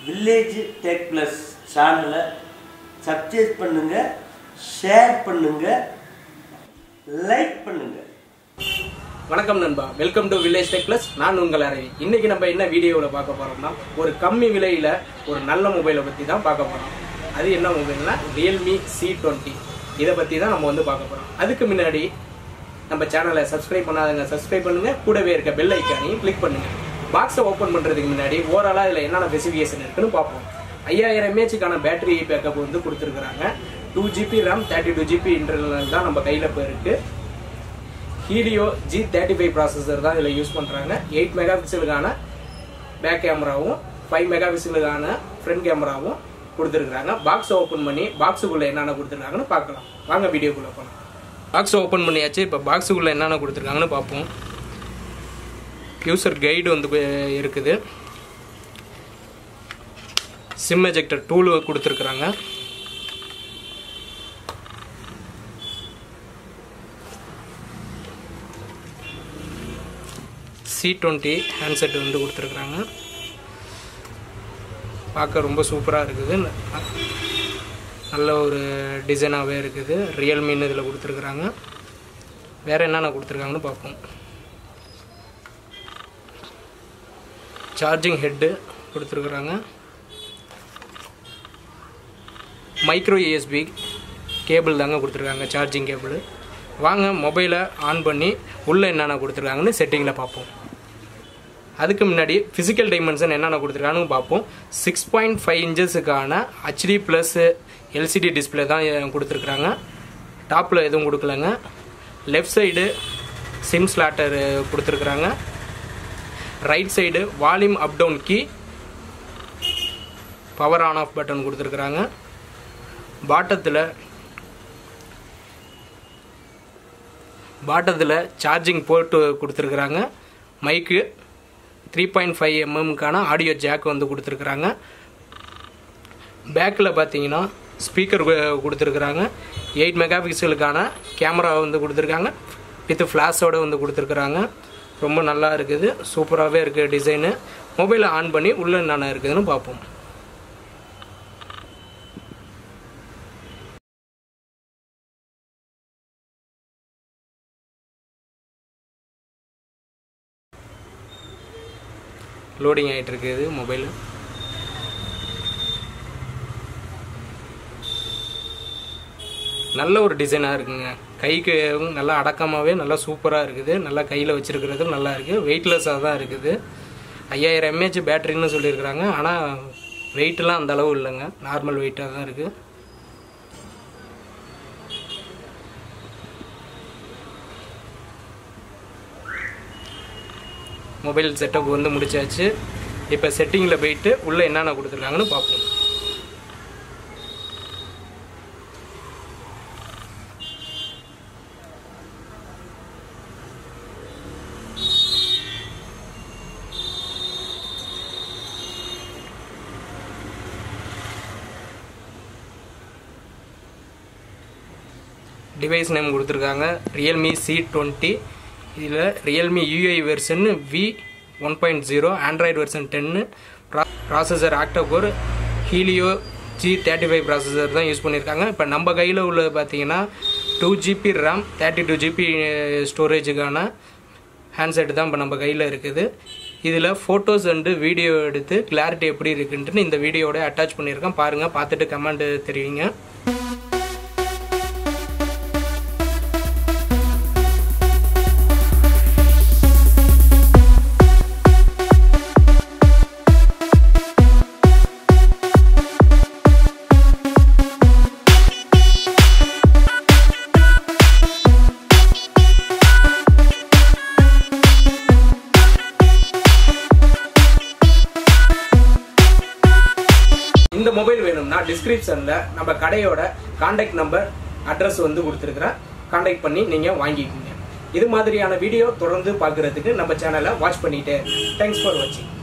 village tech plus சேனலை subscribe பண்ணுங்க share பண்ணுங்க லைக் பண்ணுங்க வணக்கம் நண்பா welcome to village tech plus நான் உங்கள் அரவி இன்னைக்கு நம்ம என்ன வீடியோவில் பார்க்க போறோம்னா ஒரு கம்மி விலையில ஒரு நல்ல மொபைலை பற்றி தான் பார்க்க போறோம் அது என்ன மொபைல்னா ரியல்மி சி டுவெண்ட்டி இதை பற்றி தான் நம்ம வந்து பார்க்க போறோம் அதுக்கு முன்னாடி நம்ம சேனலை சப்ஸ்கிரைப் பண்ணாதவங்க சப்ஸ்கிரைப் பண்ணுங்க கூடவே இருக்க பெல் ஐக்கானையும் கிளிக் பண்ணுங்க பாக்ஸை ஓப்பன் பண்ணுறதுக்கு முன்னாடி ஓவராலாக இதில் என்னென்ன ஸ்பெசிஃபிகேஷன் இருக்குன்னு பார்ப்போம் ஐயாயிரம் எம்ஏஹெச்சுக்கான பேட்டரி பேக்கப் வந்து கொடுத்துருக்குறாங்க two GB RAM thirty two GB internal தான் நம்ம கையில் இப்போ இருக்குது Helio G thirty five processor தான் இதில் யூஸ் பண்ணுறாங்க எயிட் மெகா பிக்சலுக்கான பேக் கேமராவும் ஃபைவ் மெகா பிக்சலுக்கான ஃப்ரண்ட் கேமராவும் கொடுத்துருக்குறாங்க பாக்ஸ் ஓப்பன் பண்ணி பாக்ஸுக்குள்ளே என்னென்ன கொடுத்துருக்காங்கன்னு பார்க்கலாம் வாங்க வீடியோக்குள்ளே போகலாம் பாக்ஸ் ஓப்பன் பண்ணியாச்சு இப்போ பாக்ஸுக்குள்ளே என்னென்ன கொடுத்துருக்காங்கன்னு பார்ப்போம் யூசர் கைடு வந்து கு- இருக்குது சிம் எஜெக்டர் டூல் கொடுத்துருக்குறாங்க சி டுவெண்ட்டி ஹேண்ட்செட் வந்து கொடுத்துருக்குறாங்க பார்க்க ரொம்ப சூப்பராக இருக்குது ந- நல்ல ஒரு டிசைனாகவே இருக்குது ரியல்மின்னு இதில் கொடுத்துருக்குறாங்க வேறு என்னென்ன கொடுத்துருக்காங்கன்னு பார்ப்போம் சார்ஜிங் ஹெட்டு கொடுத்துருக்குறாங்க மைக்ரோ யூஎஸ்பி கேபிள் தாங்க கொடுத்துருக்காங்க சார்ஜிங் கேபிள் வாங்க மொபைலை ஆன் பண்ணி உள்ளே என்னென்ன கொடுத்துருக்காங்கன்னு செட்டிங்கில் பார்ப்போம் அதுக்கு முன்னாடி ஃபிசிக்கல் டைமென்ஷன் என்னென்ன கொடுத்துருக்காங்கன்னு பார்ப்போம் சிக்ஸ் பாயிண்ட் ஃபைவ் இன்ச்சஸுக்கான ஹெச்டி ப்ளஸ் எல்சிடி டிஸ்பிளே தான் அஹ், கொடுத்துருக்குறாங்க டாப்பில் எதுவும் கொடுக்கலங்க லெஃப்ட் சைடு சிம் ஸ்லாட்டர் கொடுத்துருக்குறாங்க right side volume up down key power on off button கொடுத்துருக்குறாங்க பாட்டத்தில் பாட்டத்தில் சார்ஜிங் போர்ட்டு கொடுத்துருக்குறாங்க மைக்கு த்ரீ பாயிண்ட் ஃபைவ் எம்எம்க்கான ஆடியோ ஜாக் வந்து கொடுத்துருக்குறாங்க பேக்கில் பார்த்தீங்கன்னா ஸ்பீக்கர் கொடுத்துருக்குறாங்க எயிட் மெகா பிக்சலுக்கான கேமரா வந்து கொடுத்துருக்காங்க வித் ஃப்ளாஷோட வந்து கொடுத்துருக்குறாங்க ரொம்ப நல்லா இருக்குது சூப்பராகவே இருக்குது டிசைனு மொபைலை ஆன் பண்ணி உள்ளே என்னென்ன இருக்குதுன்னு பார்ப்போம் லோடிங் ஆகிட்டு இருக்குது மொபைல் நல்ல ஒரு டிசைனாக இருக்குங்க கைக்கு நல்லா அடக்கமாகவே நல்லா சூப்பராக இருக்குது நல்லா கையில் வச்சுருக்கிறதும் நல்லா இருக்குது வெயிட்லெஸ்ஸாக தான் இருக்குது ஐயாயிரம் எம்ஏஹெச் பேட்டரின்னு சொல்லியிருக்கிறாங்க ஆனால் வெயிட்லாம் அந்த அளவு இல்லைங்க நார்மல் வெயிட்டாக தான் இருக்குது மொபைல் செட்டப் வந்து முடிச்சாச்சு இப்போ செட்டிங்கில் போயிட்டு உள்ளே என்னென்ன கொடுத்துருக்காங்கன்னு பார்ப்போம் டிவைஸ் நேம் கொடுத்துருக்காங்க ரியல்மி சி டுவெண்ட்டி இதில் Realme UI version V one point zero Android version டென்னு processor octacore Helio G thirty five processor தான் யூஸ் பண்ணியிருக்காங்க இப்போ நம்ம கையில் உள்ளது பார்த்தீங்கன்னா two GB RAM thirty two GB ஸ்டோரேஜுக்கான ஹேண்ட்செட் தான் இப்போ நம்ம கையில் இருக்குது இதில் ஃபோட்டோஸ் அண்டு வீடியோ எடுத்து கிளாரிட்டி எப்படி இருக்குன்ட்டு இந்த வீடியோட அட்டாச் பண்ணியிருக்கேன் பாருங்கள் பார்த்துட்டு கமெண்ட் தெரிவிங்க இந்த மொபைல் வேணும்னா டிஸ்கிரிப்ஷனில் நம்ம கடையோட காண்டாக்ட் நம்பர் அட்ரஸ் வந்து கொடுத்துருக்குறேன் காண்டாக்ட் பண்ணி நீங்கள் வாங்கிக்கோங்க இது மாதிரியான வீடியோ தொடர்ந்து பார்க்குறதுக்கு நம்ம சேனலை வாட்ச் பண்ணிட்டு தேங்க்ஸ் ஃபார் வாட்சிங்